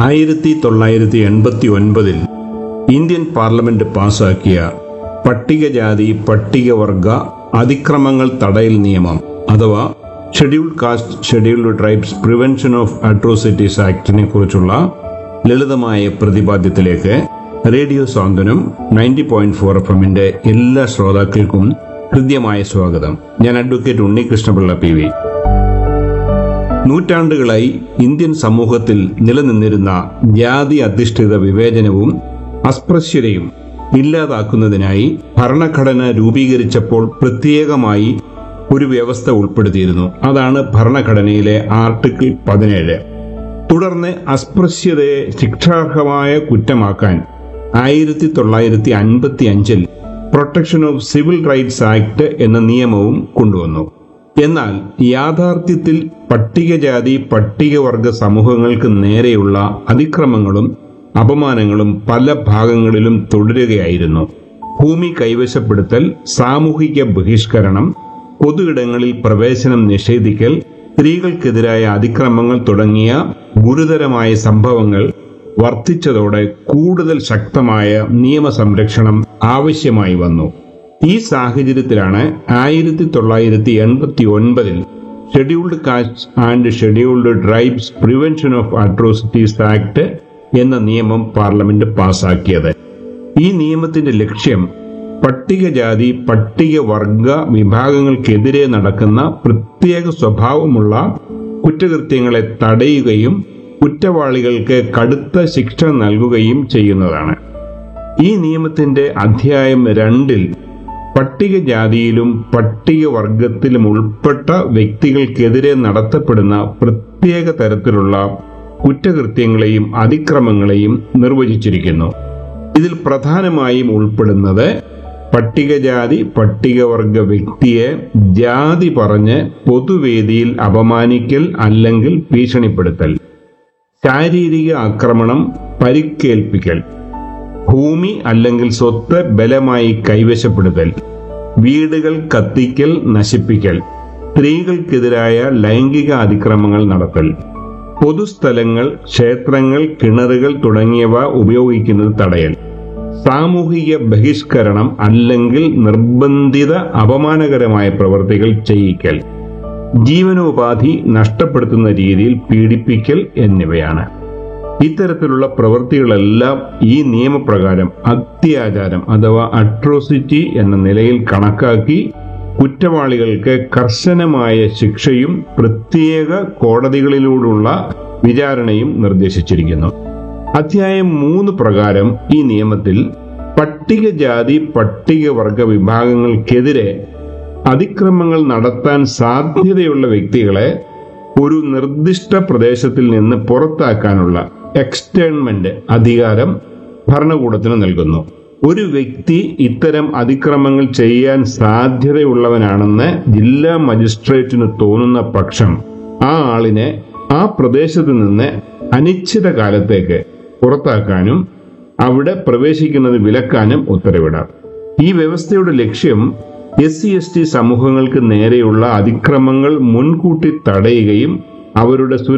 ആയിരത്തി തൊള്ളായിരത്തി എൺപത്തി ഒൻപതിൽ ഇന്ത്യൻ പാർലമെന്റ് പാസാക്കിയ പട്ടികജാതി പട്ടികവർഗ അതിക്രമങ്ങൾ തടയൽ നിയമം അഥവാ scheduled caste scheduled tribes prevention of atrocities ആക്ടിനെ കുറിച്ചുള്ള ലളിതമായ പ്രതിപാദ്യത്തിലേക്ക് radio Santhwanam ninety point four F എമ്മിന്റെ എല്ലാ ശ്രോതാക്കൾക്കും ഹൃദ്യമായ സ്വാഗതം ഞാൻ അഡ്വക്കേറ്റ് ഉണ്ണികൃഷ്ണപിള്ള പി വി നൂറ്റാണ്ടുകളായി ഇന്ത്യൻ സമൂഹത്തിൽ നിലനിന്നിരുന്ന ജാതി അധിഷ്ഠിത വിവേചനവും അസ്പൃശ്യതയും ഇല്ലാതാക്കുന്നതിനായി ഭരണഘടന രൂപീകരിച്ചപ്പോൾ പ്രത്യേകമായി ഒരു വ്യവസ്ഥ ഉൾപ്പെടുത്തിയിരുന്നു അതാണ് ഭരണഘടനയിലെ ആർട്ടിക്കിൾ പതിനേഴ് തുടർന്ന് അസ്പൃശ്യതയെ ശിക്ഷാർഹമായ കുറ്റമാക്കാൻ ആയിരത്തി തൊള്ളായിരത്തി അൻപത്തി അഞ്ചിൽ protection of civil rights act എന്ന നിയമവും കൊണ്ടുവന്നു എന്നാൽ യാഥാർത്ഥ്യത്തിൽ പട്ടികജാതി പട്ടികവർഗ സമൂഹങ്ങൾക്ക് നേരെയുള്ള അതിക്രമങ്ങളും അപമാനങ്ങളും പല ഭാഗങ്ങളിലും തുടരുകയായിരുന്നു ഭൂമി കൈവശപ്പെടുത്തൽ സാമൂഹിക ബഹിഷ്കരണം പൊതുയിടങ്ങളിൽ പ്രവേശനം നിഷേധിക്കൽ സ്ത്രീകൾക്കെതിരായ അതിക്രമങ്ങൾ തുടങ്ങിയ ഗുരുതരമായ സംഭവങ്ങൾ വർദ്ധിച്ചതോടെ കൂടുതൽ ശക്തമായ നിയമസംരക്ഷണം ആവശ്യമായി വന്നു ഈ സാഹചര്യത്തിലാണ് ആയിരത്തി തൊള്ളായിരത്തി എൺപത്തി ഒൻപതിൽ scheduled caste and scheduled tribes prevention of atrocities act എന്ന നിയമം പാർലമെന്റ് പാസാക്കിയത് ഈ നിയമത്തിന്റെ ലക്ഷ്യം പട്ടികജാതി പട്ടികവർഗ വിഭാഗങ്ങൾക്കെതിരെ നടക്കുന്ന പ്രത്യേക സ്വഭാവമുള്ള കുറ്റകൃത്യങ്ങളെ തടയുകയും കുറ്റവാളികൾക്ക് കടുത്ത ശിക്ഷ നൽകുകയും ചെയ്യുന്നതാണ് ഈ നിയമത്തിന്റെ അധ്യായം രണ്ടിൽ പട്ടികജാതിയിലും പട്ടികവർഗത്തിലും ഉൾപ്പെട്ട വ്യക്തികൾക്കെതിരെ നടത്തപ്പെടുന്ന പ്രത്യേക തരത്തിലുള്ള കുറ്റകൃത്യങ്ങളെയും അതിക്രമങ്ങളെയും നിർവചിച്ചിരിക്കുന്നു ഇതിൽ പ്രധാനമായും ഉൾപ്പെടുന്നത് പട്ടികജാതി പട്ടികവർഗ വ്യക്തിയെ ജാതി പറഞ്ഞ് പൊതുവേദിയിൽ അപമാനിക്കൽ അല്ലെങ്കിൽ ഭീഷണിപ്പെടുത്തൽ ശാരീരിക ആക്രമണം പരിക്കേൽപ്പിക്കൽ ഭൂമി അല്ലെങ്കിൽ സ്വത്ത് ബലമായി കൈവശപ്പെടുത്തൽ വീടുകൾ കത്തിക്കൽ നശിപ്പിക്കൽ സ്ത്രീകൾക്കെതിരായ ലൈംഗിക അതിക്രമങ്ങൾ നടത്തൽ പൊതുസ്ഥലങ്ങൾ ക്ഷേത്രങ്ങൾ കിണറുകൾ തുടങ്ങിയവ ഉപയോഗിക്കുന്നത് തടയൽ സാമൂഹിക ബഹിഷ്കരണം അല്ലെങ്കിൽ നിർബന്ധിത അപമാനകരമായ പ്രവൃത്തികൾ ചെയ്യിക്കൽ ജീവനോപാധി നഷ്ടപ്പെടുത്തുന്ന രീതിയിൽ പീഡിപ്പിക്കൽ എന്നിവയാണ് ഇത്തരത്തിലുള്ള പ്രവൃത്തികളെല്ലാം ഈ നിയമപ്രകാരം അത്യാചാരം അഥവാ അട്രോസിറ്റി എന്ന നിലയിൽ കണക്കാക്കി കുറ്റവാളികൾക്ക് കർശനമായ ശിക്ഷയും പ്രത്യേക കോടതികളിലൂടെയുള്ള വിചാരണയും നിർദ്ദേശിച്ചിരിക്കുന്നു അധ്യായം മൂന്ന് പ്രകാരം ഈ നിയമത്തിൽ പട്ടികജാതി പട്ടികവർഗ വിഭാഗങ്ങൾക്കെതിരെ അതിക്രമങ്ങൾ നടത്താൻ സാധ്യതയുള്ള വ്യക്തികളെ ഒരു നിർദ്ദിഷ്ട പ്രദേശത്തിൽ നിന്ന് പുറത്താക്കാനുള്ള എക്സ്റ്റേൺമെന്റ് അധികാരം ഭരണകൂടത്തിന് നൽകുന്നു ഒരു വ്യക്തി ഇത്തരം അതിക്രമങ്ങൾ ചെയ്യാൻ സാധ്യതയുള്ളവനാണെന്ന് ജില്ലാ മജിസ്ട്രേറ്റിന് തോന്നുന്ന പക്ഷം ആ ആളിനെ ആ പ്രദേശത്ത് നിന്ന് അനിശ്ചിത കാലത്തേക്ക് പുറത്താക്കാനും അവിടെ പ്രവേശിക്കുന്നത് വിലക്കാനും ഉത്തരവിടാം ഈ വ്യവസ്ഥയുടെ ലക്ഷ്യം എസ് സി എസ് ടി സമൂഹങ്ങൾക്ക് നേരെയുള്ള അതിക്രമങ്ങൾ മുൻകൂട്ടി തടയുകയും അവരുടെ